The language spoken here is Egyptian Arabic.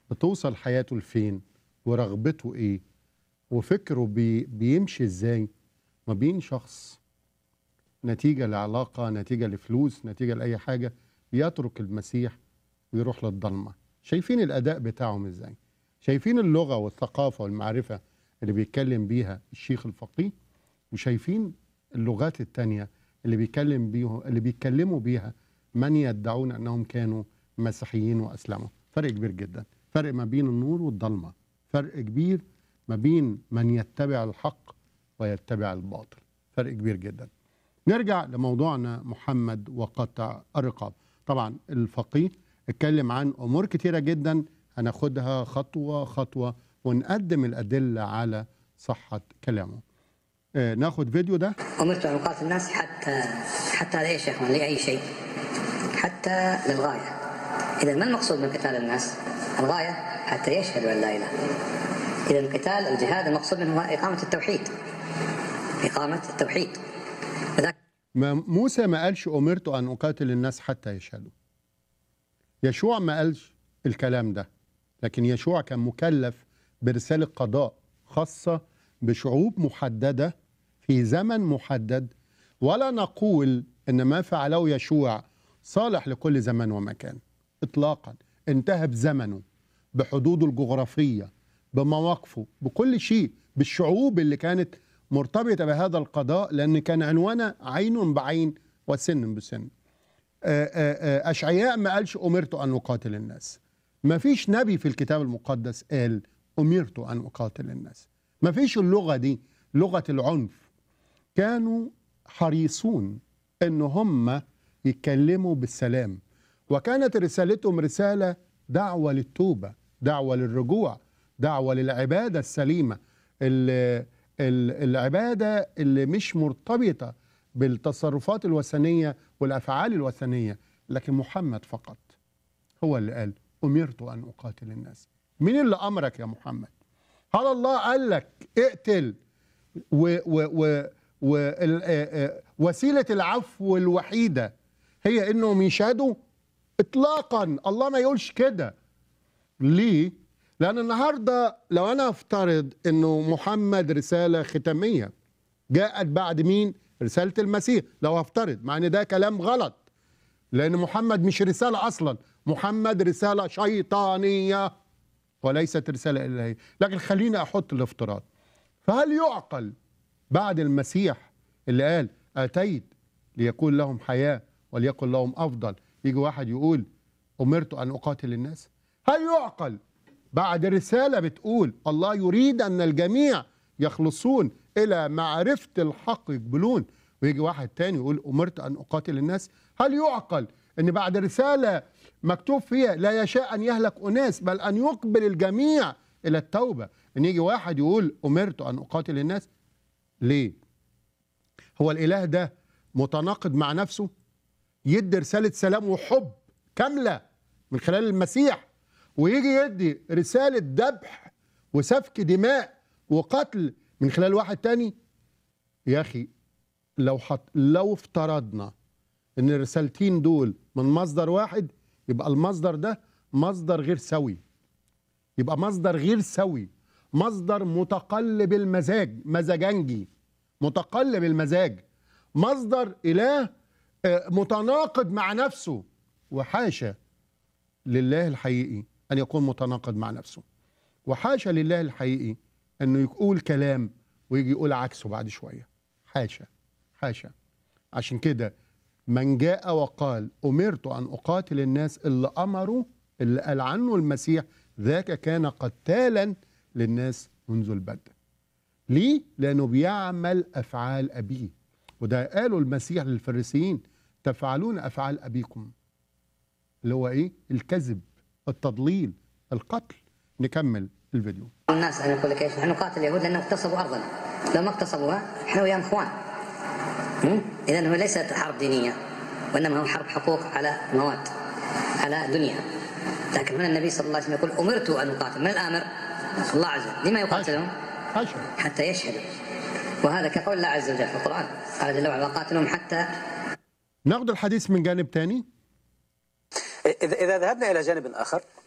بتوصل حياته لفين ورغبته ايه وفكره بي بيمشي ازاي ما بين شخص نتيجة لعلاقة نتيجة لفلوس نتيجة لأي حاجة يترك المسيح ويروح للضلمة شايفين الأداء بتاعهم ازاي شايفين اللغة والثقافة والمعرفة اللي بيتكلم بيها الشيخ الفقيه وشايفين اللغات التانية اللي بيتكلم بيه اللي بيتكلموا بيها من يدعون انهم كانوا مسيحيين واسلموا فرق كبير جدا فرق ما بين النور والضلمه فرق كبير ما بين من يتبع الحق ويتبع الباطل فرق كبير جدا نرجع لموضوعنا محمد وقطع الرقاب طبعا الفقيه اتكلم عن امور كتيره جدا هناخدها خطوه خطوه ونقدم الادله على صحه كلامه آه ناخد فيديو ده أمرت أن أقاتل الناس حتى حتى على إيش يا إخوان لأي شيء حتى للغاية إذا ما المقصود من قتال الناس الغاية حتى يشهدوا أن لا إله إذا القتال الجهاد المقصود منه هو إقامة التوحيد إقامة التوحيد وذاك ما موسى ما قالش أمرت أن أقاتل الناس حتى يشهدوا يشوع ما قالش الكلام ده لكن يشوع كان مكلف برسالة قضاء خاصة بشعوب محددة في زمن محدد ولا نقول ان ما فعله يشوع صالح لكل زمان ومكان اطلاقا انتهى بزمنه بحدوده الجغرافيه بمواقفه بكل شيء بالشعوب اللي كانت مرتبطه بهذا القضاء لان كان عنوانه عين بعين وسن بسن آه، آه، آه، اشعياء ما قالش امرت ان اقاتل الناس ما فيش نبي في الكتاب المقدس قال امرت ان اقاتل الناس ما فيش اللغه دي لغه العنف كانوا حريصون ان هم يتكلموا بالسلام وكانت رسالتهم رساله دعوه للتوبه دعوه للرجوع دعوه للعباده السليمه ال- ال- العباده اللي مش مرتبطه بالتصرفات الوثنيه والافعال الوثنيه لكن محمد فقط هو اللي قال امرت ان اقاتل الناس مين اللي امرك يا محمد هل الله قال لك اقتل و و و و ال- آه، آه، وسيله العفو الوحيده هي انهم يشهدوا اطلاقا الله ما يقولش كده ليه لان النهارده لو انا افترض انه محمد رساله ختاميه جاءت بعد مين رساله المسيح لو افترض مع ان ده كلام غلط لان محمد مش رساله اصلا محمد رساله شيطانيه وليست رساله الهيه لكن خليني احط الافتراض فهل يعقل بعد المسيح اللي قال اتيت ليكون لهم حياه وليكن لهم افضل يجي واحد يقول امرت ان اقاتل الناس هل يعقل بعد رساله بتقول الله يريد ان الجميع يخلصون الى معرفه الحق يقبلون ويجي واحد تاني يقول امرت ان اقاتل الناس هل يعقل ان بعد رساله مكتوب فيها لا يشاء ان يهلك اناس بل ان يقبل الجميع الى التوبه ان يجي واحد يقول امرت ان اقاتل الناس ليه هو الاله ده متناقض مع نفسه يدي رساله سلام وحب كامله من خلال المسيح ويجي يدي رساله ذبح وسفك دماء وقتل من خلال واحد تاني يا اخي لو حط لو افترضنا ان الرسالتين دول من مصدر واحد يبقى المصدر ده مصدر غير سوي يبقى مصدر غير سوي مصدر متقلب المزاج مزاجنجي متقلب المزاج مصدر اله آه، متناقض مع نفسه وحاشا لله الحقيقي ان يكون متناقض مع نفسه وحاشا لله الحقيقي انه يقول كلام ويجي يقول عكسه بعد شويه حاشا حاشا عشان كده من جاء وقال امرت ان اقاتل الناس اللي امروا اللي قال عنه المسيح ذاك كان قتالا للناس منذ البدء ليه؟ لأنه بيعمل أفعال أبيه وده قاله المسيح للفريسيين تفعلون أفعال أبيكم اللي هو إيه؟ الكذب التضليل القتل نكمل الفيديو الناس أنا أقول لك إيش نحن نقاتل اليهود لأنهم اغتصبوا أرضنا لو ما اغتصبوها إحنا وياهم إخوان إذا هو ليست حرب دينية وإنما هو حرب حقوق على مواد على دنيا لكن هنا النبي صلى الله عليه وسلم يقول أمرت أن أقاتل من الآمر الله عز وجل لما يقاتلهم حاشا حتى يشهدوا وهذا كقول الله عز وجل في القرآن قال جل وعلا وقاتلهم حتى ناخد الحديث من جانب تاني إذا إذا ذهبنا إلى جانب آخر